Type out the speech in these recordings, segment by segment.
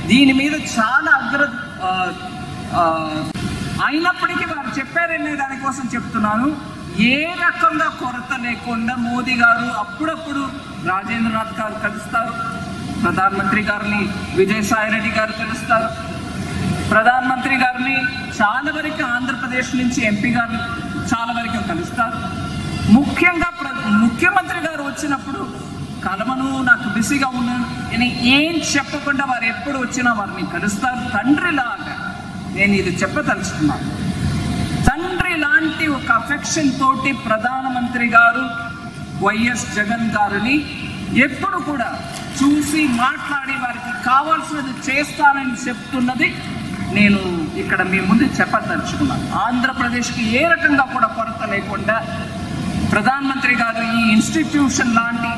దీని మీద చాలా అగ్ర ఆ, ఆ, అయినప్పటికీ వారు చెప్పారనే దానికోసం చెప్తున్నాను ఏ రకంగా కొరత లేకుండా మోదీ గారు అప్పుడప్పుడు రాజేంద్రనాథ్ గారు కలుస్తారు ప్రధానమంత్రి గారిని విజయసాయి రెడ్డి గారు కలుస్తారు ప్రధానమంత్రి గారిని చాలా వరకు ఆంధ్రప్రదేశ్ నుంచి ఎంపీ గారిని చాలా వరకు కలుస్తారు ముఖ్యంగా ప్ర ముఖ్యమంత్రి గారు వచ్చినప్పుడు కలవను నాకు బిజీగా ఉన్నాను అని ఏం చెప్పకుండా వారు ఎప్పుడు వచ్చినా వారిని కలుస్తారు తండ్రిలాగా నేను ఇది చెప్పదలుచుకున్నాను తండ్రి లాంటి ఒక అఫెక్షన్ తోటి ప్రధానమంత్రి గారు వైఎస్ జగన్ గారిని ఎప్పుడు కూడా చూసి మాట్లాడి వారికి కావాల్సినది చేస్తానని చెప్తున్నది నేను ఇక్కడ మీ ముందు చెప్పదలుచుకున్నాను ఆంధ్రప్రదేశ్కి ఏ రకంగా కూడా కొరత లేకుండా ప్రధానమంత్రి గారు ఈ ఇన్స్టిట్యూషన్ లాంటి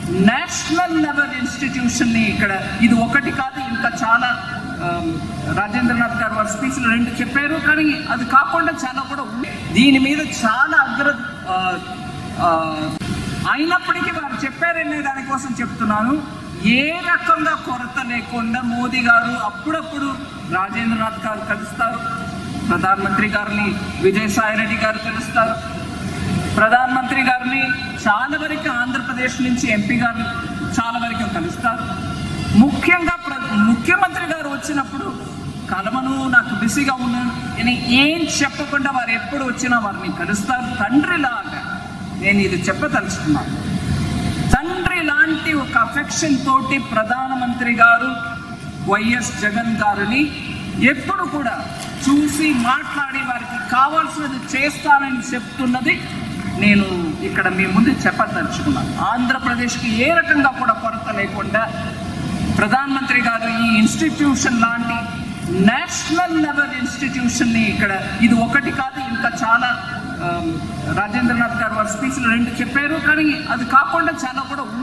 నేషనల్ లెవెల్ ఇన్స్టిట్యూషన్ని ఇక్కడ ఇది ఒకటి కాదు ఇంకా చాలా ఆమ్, రాజేంద్రనాథ్ గారు వారి స్పీచ్లో రెండు చెప్పారు కానీ అది కాకుండా చాలా కూడా ఉన్నాయి దీని మీద చాలా అగ్ర ఆ, ఆ, అయినప్పటికీ వారు చెప్పారనే దానికోసం చెప్తున్నాను ఏ రకంగా కొరత లేకుండా మోదీ గారు అప్పుడప్పుడు రాజేంద్రనాథ్ గారు కలుస్తారు ప్రధానమంత్రి గారిని విజయసాయి రెడ్డి గారు కలుస్తారు ప్రధానమంత్రి గారిని చాలా వరకు ఆంధ్రప్రదేశ్ నుంచి ఎంపీ గారిని చాలా వరకు కలుస్తారు ముఖ్యంగా ప్ర ముఖ్యమంత్రి గారు వచ్చినప్పుడు కలవను నాకు బిజీగా ఉన్నాను అని ఏం చెప్పకుండా వారు ఎప్పుడు వచ్చినా వారిని కలుస్తారు తండ్రిలాగా నేను ఇది చెప్పదలుచుకున్నాను తండ్రి లాంటి ఒక అఫెక్షన్ తోటి ప్రధానమంత్రి గారు వైఎస్ జగన్ గారిని ఎప్పుడు కూడా చూసి మాట్లాడి వారికి కావాల్సినది చేస్తానని చెప్తున్నది నేను ఇక్కడ మీ ముందు చెప్పదలుచుకున్నాను ఆంధ్రప్రదేశ్కి ఏ రకంగా కూడా కొరత లేకుండా ప్రధానమంత్రి గారు ఈ ఇన్స్టిట్యూషన్ లాంటి నేషనల్ లెవెల్ ఇన్స్టిట్యూషన్ని ఇక్కడ ఇది ఒకటి కాదు ఇంకా చాలా ఆమ్, రాజేంద్రనాథ్ గారు వారి స్పీచ్లో రెండు చెప్పారు కానీ అది కాకుండా చాలా కూడా ఉన్నాయి.